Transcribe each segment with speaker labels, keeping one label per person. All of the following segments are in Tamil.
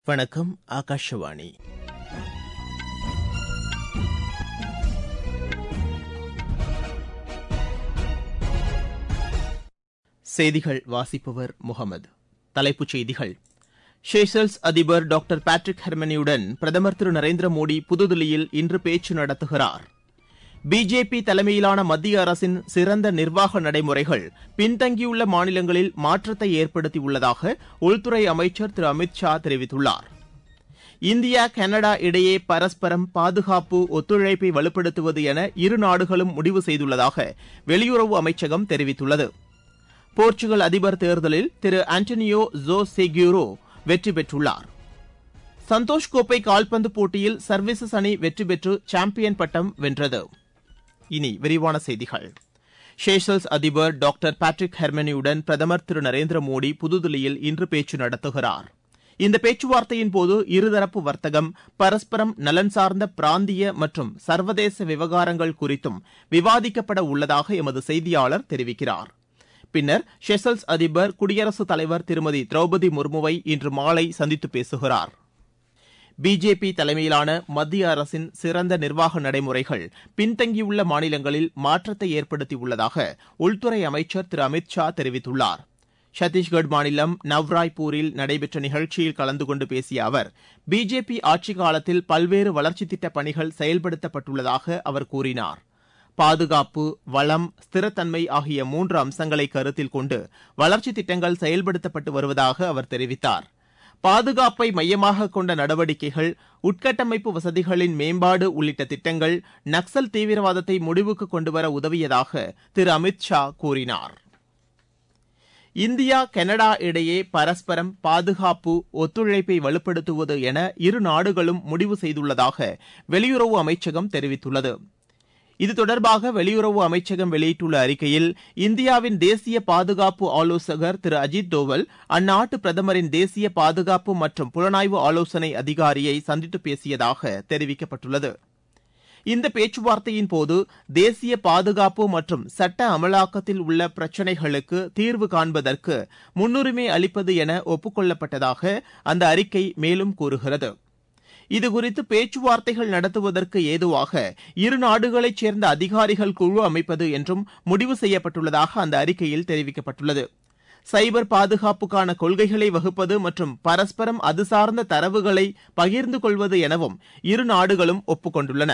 Speaker 1: வணக்கம் ஆகாஷவாணி செய்திகள் வாசிப்பவர் முகமது தலைப்புச் செய்திகள் ஷேஷல்ஸ் அதிபர் டாக்டர் பேட்ரிக் ஹெர்மனியுடன் பிரதமர் திரு நரேந்திர மோடி புதுதில்லியில் இன்று பேச்சு நடத்துகிறார் பிஜேபி தலைமையிலான மத்திய அரசின் சிறந்த நிர்வாக நடைமுறைகள் பின்தங்கியுள்ள மாநிலங்களில் மாற்றத்தை ஏற்படுத்தியுள்ளதாக உள்துறை அமைச்சர் திரு அமித் ஷா தெரிவித்துள்ளார் இந்தியா கனடா இடையே பரஸ்பரம் பாதுகாப்பு ஒத்துழைப்பை வலுப்படுத்துவது என இரு நாடுகளும் முடிவு செய்துள்ளதாக வெளியுறவு அமைச்சகம் தெரிவித்துள்ளது போர்ச்சுகல் அதிபர் தேர்தலில் திரு ஆண்டனியோ ஜோ செக்யூரோ வெற்றி பெற்றுள்ளார் சந்தோஷ் கோப்பை கால்பந்து போட்டியில் சர்வீசஸ் அணி வெற்றி பெற்று சாம்பியன் பட்டம் வென்றது இனி விரிவான செய்திகள் ஷேஷல்ஸ் அதிபர் டாக்டர் பேட்ரிக் ஹெர்மனியுடன் பிரதமர் திரு நரேந்திர மோடி புதுதில்லியில் இன்று பேச்சு நடத்துகிறார் இந்த பேச்சுவார்த்தையின் போது இருதரப்பு வர்த்தகம் பரஸ்பரம் நலன் சார்ந்த பிராந்திய மற்றும் சர்வதேச விவகாரங்கள் குறித்தும் விவாதிக்கப்பட உள்ளதாக எமது செய்தியாளர் தெரிவிக்கிறார் பின்னர் ஷெசல்ஸ் அதிபர் குடியரசுத் தலைவர் திருமதி திரௌபதி முர்முவை இன்று மாலை சந்தித்து பேசுகிறார் பிஜேபி தலைமையிலான மத்திய அரசின் சிறந்த நிர்வாக நடைமுறைகள் பின்தங்கியுள்ள மாநிலங்களில் மாற்றத்தை ஏற்படுத்தியுள்ளதாக உள்துறை அமைச்சர் திரு அமித் ஷா தெரிவித்துள்ளார் சத்தீஸ்கட் மாநிலம் நவ்ராய்பூரில் நடைபெற்ற நிகழ்ச்சியில் கலந்து கொண்டு பேசிய அவர் பிஜேபி ஆட்சிக் காலத்தில் பல்வேறு வளர்ச்சித் திட்டப் பணிகள் செயல்படுத்தப்பட்டுள்ளதாக அவர் கூறினார் பாதுகாப்பு வளம் ஸ்திரத்தன்மை ஆகிய மூன்று அம்சங்களை கருத்தில் கொண்டு வளர்ச்சித் திட்டங்கள் செயல்படுத்தப்பட்டு வருவதாக அவர் தெரிவித்தார் பாதுகாப்பை மையமாக கொண்ட நடவடிக்கைகள் உட்கட்டமைப்பு வசதிகளின் மேம்பாடு உள்ளிட்ட திட்டங்கள் நக்சல் தீவிரவாதத்தை முடிவுக்கு கொண்டுவர உதவியதாக திரு அமித் ஷா கூறினார் இந்தியா கனடா இடையே பரஸ்பரம் பாதுகாப்பு ஒத்துழைப்பை வலுப்படுத்துவது என இரு நாடுகளும் முடிவு செய்துள்ளதாக வெளியுறவு அமைச்சகம் தெரிவித்துள்ளது இது தொடர்பாக வெளியுறவு அமைச்சகம் வெளியிட்டுள்ள அறிக்கையில் இந்தியாவின் தேசிய பாதுகாப்பு ஆலோசகர் திரு அஜித் தோவல் அந்நாட்டு பிரதமரின் தேசிய பாதுகாப்பு மற்றும் புலனாய்வு ஆலோசனை அதிகாரியை சந்தித்து பேசியதாக தெரிவிக்கப்பட்டுள்ளது இந்த பேச்சுவார்த்தையின் போது தேசிய பாதுகாப்பு மற்றும் சட்ட அமலாக்கத்தில் உள்ள பிரச்சினைகளுக்கு தீர்வு காண்பதற்கு முன்னுரிமை அளிப்பது என ஒப்புக்கொள்ளப்பட்டதாக அந்த அறிக்கை மேலும் கூறுகிறது இதுகுறித்து பேச்சுவார்த்தைகள் நடத்துவதற்கு ஏதுவாக இரு நாடுகளைச் சேர்ந்த அதிகாரிகள் குழு அமைப்பது என்றும் முடிவு செய்யப்பட்டுள்ளதாக அந்த அறிக்கையில் தெரிவிக்கப்பட்டுள்ளது சைபர் பாதுகாப்புக்கான கொள்கைகளை வகுப்பது மற்றும் பரஸ்பரம் அது சார்ந்த தரவுகளை பகிர்ந்து கொள்வது எனவும் இரு நாடுகளும் ஒப்புக்கொண்டுள்ளன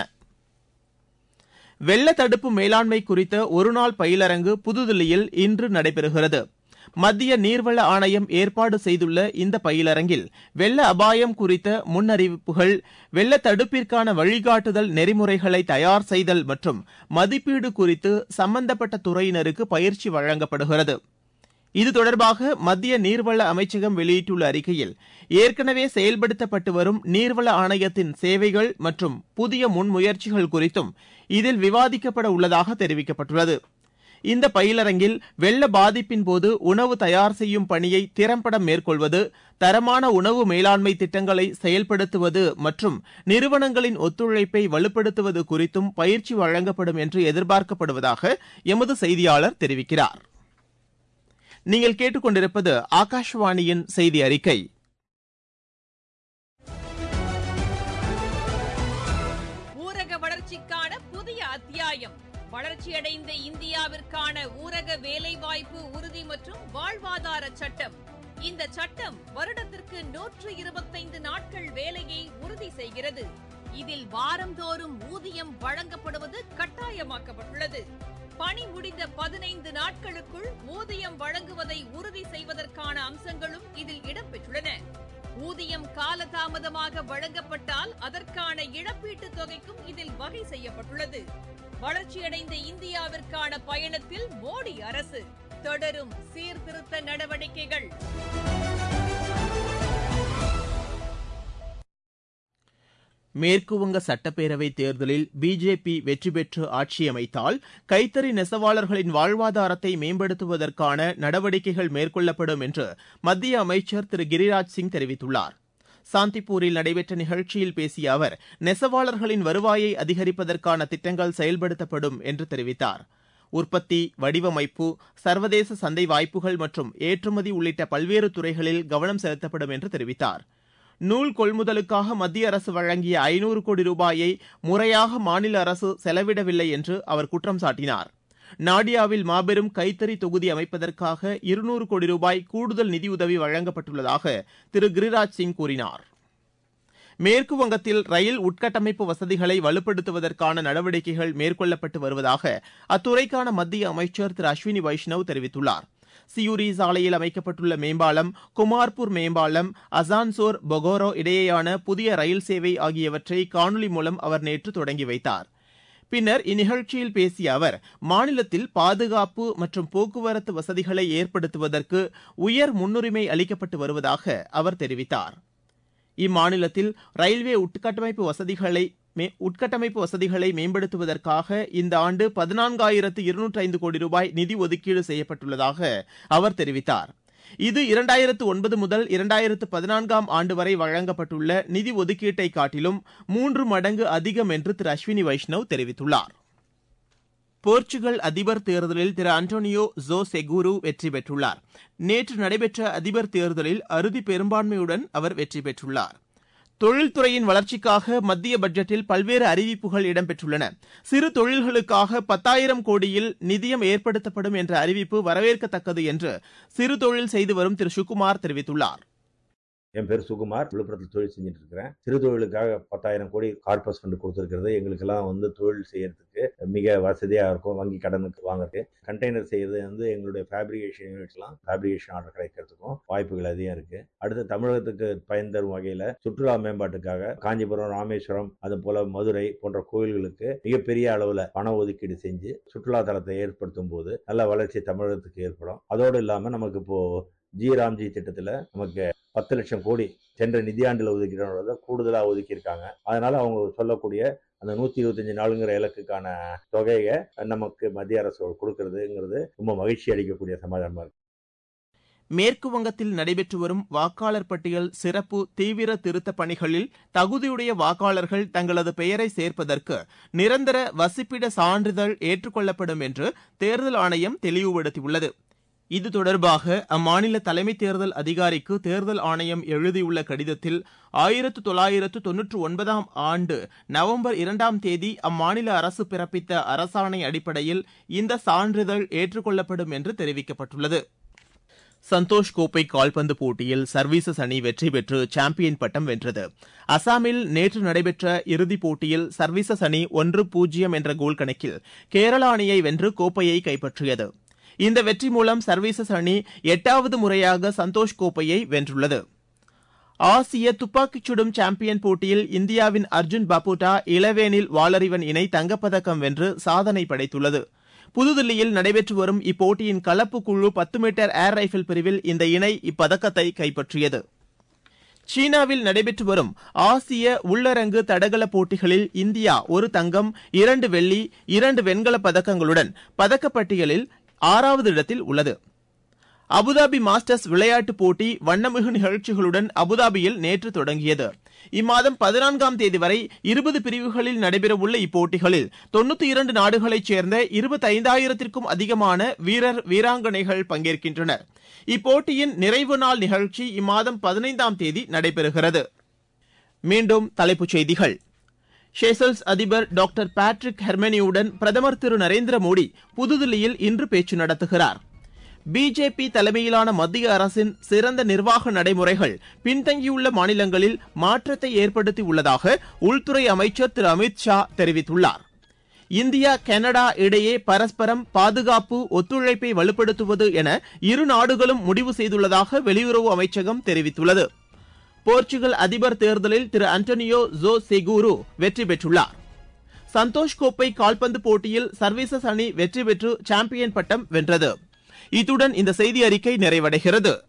Speaker 1: வெள்ள தடுப்பு மேலாண்மை குறித்த ஒருநாள் பயிலரங்கு புதுதில்லியில் இன்று நடைபெறுகிறது மத்திய நீர்வள ஆணையம் ஏற்பாடு செய்துள்ள இந்த பயிலரங்கில் வெள்ள அபாயம் குறித்த முன்னறிவிப்புகள் வெள்ள தடுப்பிற்கான வழிகாட்டுதல் நெறிமுறைகளை தயார் செய்தல் மற்றும் மதிப்பீடு குறித்து சம்பந்தப்பட்ட துறையினருக்கு பயிற்சி வழங்கப்படுகிறது இது தொடர்பாக மத்திய நீர்வள அமைச்சகம் வெளியிட்டுள்ள அறிக்கையில் ஏற்கனவே செயல்படுத்தப்பட்டு வரும் நீர்வள ஆணையத்தின் சேவைகள் மற்றும் புதிய முன்முயற்சிகள் குறித்தும் இதில் விவாதிக்கப்பட உள்ளதாக தெரிவிக்கப்பட்டுள்ளது இந்த பயிலரங்கில் வெள்ள பாதிப்பின் போது உணவு தயார் செய்யும் பணியை திறம்பட மேற்கொள்வது தரமான உணவு மேலாண்மை திட்டங்களை செயல்படுத்துவது மற்றும் நிறுவனங்களின் ஒத்துழைப்பை வலுப்படுத்துவது குறித்தும் பயிற்சி வழங்கப்படும் என்று எதிர்பார்க்கப்படுவதாக எமது செய்தியாளர் தெரிவிக்கிறார் நீங்கள் கேட்டுக்கொண்டிருப்பது ஆகாஷவாணியின் செய்தி அறிக்கை
Speaker 2: ஊரக வளர்ச்சிக்கான புதிய அத்தியாயம் வளர்ச்சியடைந்த இந்தியாவிற்கான ஊரக வேலைவாய்ப்பு உறுதி மற்றும் வாழ்வாதார சட்டம் இந்த சட்டம் வருடத்திற்கு நூற்று இருபத்தைந்து நாட்கள் வேலையை உறுதி செய்கிறது இதில் வாரந்தோறும் ஊதியம் வழங்கப்படுவது கட்டாயமாக்கப்பட்டுள்ளது பணி முடிந்த பதினைந்து நாட்களுக்குள் ஊதியம் வழங்குவதை உறுதி செய்வதற்கான அம்சங்களும் இதில் இடம்பெற்றுள்ளன ஊதியம் காலதாமதமாக வழங்கப்பட்டால் அதற்கான இழப்பீட்டுத் தொகைக்கும் இதில் வகை செய்யப்பட்டுள்ளது வளர்ச்சியடைந்த இந்தியாவிற்கான பயணத்தில் மோடி அரசு தொடரும் சீர்திருத்த நடவடிக்கைகள்
Speaker 1: மேற்குவங்க சட்டப்பேரவை தேர்தலில் பிஜேபி வெற்றி பெற்று ஆட்சியமைத்தால் கைத்தறி நெசவாளர்களின் வாழ்வாதாரத்தை மேம்படுத்துவதற்கான நடவடிக்கைகள் மேற்கொள்ளப்படும் என்று மத்திய அமைச்சர் திரு கிரிராஜ் சிங் தெரிவித்துள்ளார் சாந்திப்பூரில் நடைபெற்ற நிகழ்ச்சியில் பேசிய அவர் நெசவாளர்களின் வருவாயை அதிகரிப்பதற்கான திட்டங்கள் செயல்படுத்தப்படும் என்று தெரிவித்தார் உற்பத்தி வடிவமைப்பு சர்வதேச சந்தை வாய்ப்புகள் மற்றும் ஏற்றுமதி உள்ளிட்ட பல்வேறு துறைகளில் கவனம் செலுத்தப்படும் என்று தெரிவித்தார் நூல் கொள்முதலுக்காக மத்திய அரசு வழங்கிய ஐநூறு கோடி ரூபாயை முறையாக மாநில அரசு செலவிடவில்லை என்று அவர் குற்றம் சாட்டினார் நாடியாவில் மாபெரும் கைத்தறி தொகுதி அமைப்பதற்காக இருநூறு கோடி ரூபாய் கூடுதல் நிதியுதவி வழங்கப்பட்டுள்ளதாக திரு கிரிராஜ் சிங் கூறினார் மேற்கு வங்கத்தில் ரயில் உட்கட்டமைப்பு வசதிகளை வலுப்படுத்துவதற்கான நடவடிக்கைகள் மேற்கொள்ளப்பட்டு வருவதாக அத்துறைக்கான மத்திய அமைச்சர் திரு அஸ்வினி வைஷ்ணவ் தெரிவித்துள்ளார் சியூரி சாலையில் அமைக்கப்பட்டுள்ள மேம்பாலம் குமார்பூர் மேம்பாலம் அசான்சோர் பொகோரோ இடையேயான புதிய ரயில் சேவை ஆகியவற்றை காணொலி மூலம் அவர் நேற்று தொடங்கி வைத்தார் பின்னர் இந்நிகழ்ச்சியில் பேசிய அவர் மாநிலத்தில் பாதுகாப்பு மற்றும் போக்குவரத்து வசதிகளை ஏற்படுத்துவதற்கு உயர் முன்னுரிமை அளிக்கப்பட்டு வருவதாக அவர் தெரிவித்தார் இம்மாநிலத்தில் ரயில்வே உட்கட்டமைப்பு வசதிகளை உட்கட்டமைப்பு வசதிகளை மேம்படுத்துவதற்காக இந்த ஆண்டு பதினான்காயிரத்து இருநூற்றி ஐந்து கோடி ரூபாய் நிதி ஒதுக்கீடு செய்யப்பட்டுள்ளதாக அவர் தெரிவித்தார் இது இரண்டாயிரத்து ஒன்பது முதல் இரண்டாயிரத்து பதினான்காம் ஆண்டு வரை வழங்கப்பட்டுள்ள நிதி ஒதுக்கீட்டை காட்டிலும் மூன்று மடங்கு அதிகம் என்று திரு அஸ்வினி வைஷ்ணவ் தெரிவித்துள்ளார் போர்ச்சுகல் அதிபர் தேர்தலில் திரு அன்டோனியோ ஜோ செகூரு வெற்றி பெற்றுள்ளார் நேற்று நடைபெற்ற அதிபர் தேர்தலில் அறுதி பெரும்பான்மையுடன் அவர் வெற்றி பெற்றுள்ளார் தொழில்துறையின் வளர்ச்சிக்காக மத்திய பட்ஜெட்டில் பல்வேறு அறிவிப்புகள் இடம்பெற்றுள்ளன சிறு தொழில்களுக்காக பத்தாயிரம் கோடியில் நிதியம் ஏற்படுத்தப்படும் என்ற அறிவிப்பு வரவேற்கத்தக்கது என்று சிறு தொழில் செய்து வரும் திரு சுகுமார் தெரிவித்துள்ளார்
Speaker 3: என் பேர் சுகுமார் விழுப்புரத்தில் தொழில் செஞ்சுட்டு இருக்கிறேன் சிறு தொழிலுக்காக பத்தாயிரம் கோடி கார்பஸ் ஃபண்ட் கொடுத்துருக்கிறது எங்களுக்கெல்லாம் வந்து தொழில் செய்யறதுக்கு மிக வசதியாக இருக்கும் வங்கி கடனுக்கு வாங்குறதுக்கு கண்டெய்னர் செய்யறது வந்து எங்களுடைய ஃபேப்ரிகேஷன் யூனிட்ஸ்லாம் ஃபேப்ரிகேஷன் ஆர்டர் கிடைக்கிறதுக்கும் வாய்ப்புகள் அதிகம் இருக்கு அடுத்து தமிழகத்துக்கு பயன் தரும் வகையில் சுற்றுலா மேம்பாட்டுக்காக காஞ்சிபுரம் ராமேஸ்வரம் அது போல மதுரை போன்ற கோயில்களுக்கு மிகப்பெரிய அளவில் பண ஒதுக்கீடு செஞ்சு சுற்றுலா தலத்தை ஏற்படுத்தும் போது நல்ல வளர்ச்சி தமிழகத்துக்கு ஏற்படும் அதோடு இல்லாமல் நமக்கு இப்போ ஜி ராம்ஜி திட்டத்தில் நமக்கு பத்து லட்சம் கோடி சென்ற நிதியாண்டில் ஒதுக்கீடு கூடுதலாக ஒதுக்கியிருக்காங்க அதனால அவங்க சொல்லக்கூடிய அந்த நூத்தி இருபத்தஞ்சு நாளுங்கிற இலக்குக்கான தொகையை நமக்கு மத்திய அரசு கொடுக்கறதுங்கிறது ரொம்ப மகிழ்ச்சி அளிக்கக்கூடிய சமாதானமா இருக்கு
Speaker 1: மேற்கு வங்கத்தில் நடைபெற்று வரும் வாக்காளர் பட்டியல் சிறப்பு தீவிர திருத்தப் பணிகளில் தகுதியுடைய வாக்காளர்கள் தங்களது பெயரை சேர்ப்பதற்கு நிரந்தர வசிப்பிட சான்றிதழ் ஏற்றுக்கொள்ளப்படும் என்று தேர்தல் ஆணையம் தெளிவுபடுத்தியுள்ளது இது தொடர்பாக அம்மாநில தலைமை தேர்தல் அதிகாரிக்கு தேர்தல் ஆணையம் எழுதியுள்ள கடிதத்தில் ஆயிரத்து தொள்ளாயிரத்து தொன்னூற்று ஒன்பதாம் ஆண்டு நவம்பர் இரண்டாம் தேதி அம்மாநில அரசு பிறப்பித்த அரசாணை அடிப்படையில் இந்த சான்றிதழ் ஏற்றுக்கொள்ளப்படும் என்று தெரிவிக்கப்பட்டுள்ளது சந்தோஷ் கோப்பை கால்பந்து போட்டியில் சர்வீசஸ் அணி வெற்றி பெற்று சாம்பியன் பட்டம் வென்றது அசாமில் நேற்று நடைபெற்ற இறுதிப் போட்டியில் சர்வீசஸ் அணி ஒன்று பூஜ்ஜியம் என்ற கோல் கணக்கில் கேரளா அணியை வென்று கோப்பையை கைப்பற்றியது இந்த வெற்றி மூலம் சர்வீசஸ் அணி எட்டாவது முறையாக சந்தோஷ் கோப்பையை வென்றுள்ளது ஆசிய துப்பாக்கிச் சுடும் சாம்பியன் போட்டியில் இந்தியாவின் அர்ஜுன் பபுட்டா இளவேனில் வாளறிவன் இணை தங்கப்பதக்கம் வென்று சாதனை படைத்துள்ளது புதுதில்லியில் நடைபெற்று வரும் இப்போட்டியின் கலப்பு குழு பத்து மீட்டர் ஏர் ரைபிள் பிரிவில் இந்த இணை இப்பதக்கத்தை கைப்பற்றியது சீனாவில் நடைபெற்று வரும் ஆசிய உள்ளரங்கு தடகள போட்டிகளில் இந்தியா ஒரு தங்கம் இரண்டு வெள்ளி இரண்டு வெண்கலப் பதக்கங்களுடன் பதக்கப்பட்டியலில் ஆறாவது இடத்தில் உள்ளது அபுதாபி மாஸ்டர்ஸ் விளையாட்டுப் போட்டி வண்ணமிகு நிகழ்ச்சிகளுடன் அபுதாபியில் நேற்று தொடங்கியது இம்மாதம் பதினான்காம் தேதி வரை இருபது பிரிவுகளில் நடைபெறவுள்ள இப்போட்டிகளில் தொண்ணூத்தி இரண்டு நாடுகளைச் சேர்ந்த இருபத்தைந்தாயிரத்திற்கும் அதிகமான வீரர் வீராங்கனைகள் பங்கேற்கின்றனர் இப்போட்டியின் நிறைவு நாள் நிகழ்ச்சி இம்மாதம் பதினைந்தாம் தேதி நடைபெறுகிறது மீண்டும் தலைப்புச் செய்திகள் ஷேசல்ஸ் அதிபர் டாக்டர் பேட்ரிக் ஹெர்மெனியுடன் பிரதமர் திரு நரேந்திர மோடி புதுதில்லியில் இன்று பேச்சு நடத்துகிறார் பிஜேபி தலைமையிலான மத்திய அரசின் சிறந்த நிர்வாக நடைமுறைகள் பின்தங்கியுள்ள மாநிலங்களில் மாற்றத்தை ஏற்படுத்தி உள்ளதாக உள்துறை அமைச்சர் திரு அமித் ஷா தெரிவித்துள்ளார் இந்தியா கனடா இடையே பரஸ்பரம் பாதுகாப்பு ஒத்துழைப்பை வலுப்படுத்துவது என இரு நாடுகளும் முடிவு செய்துள்ளதாக வெளியுறவு அமைச்சகம் தெரிவித்துள்ளது போர்ச்சுகல் அதிபர் தேர்தலில் திரு அண்டோனியோ ஜோ செகூரு வெற்றி பெற்றுள்ளார் சந்தோஷ் கோப்பை கால்பந்து போட்டியில் சர்வீசஸ் அணி வெற்றி பெற்று சாம்பியன் பட்டம் வென்றது இத்துடன் இந்த செய்தி அறிக்கை நிறைவடைகிறது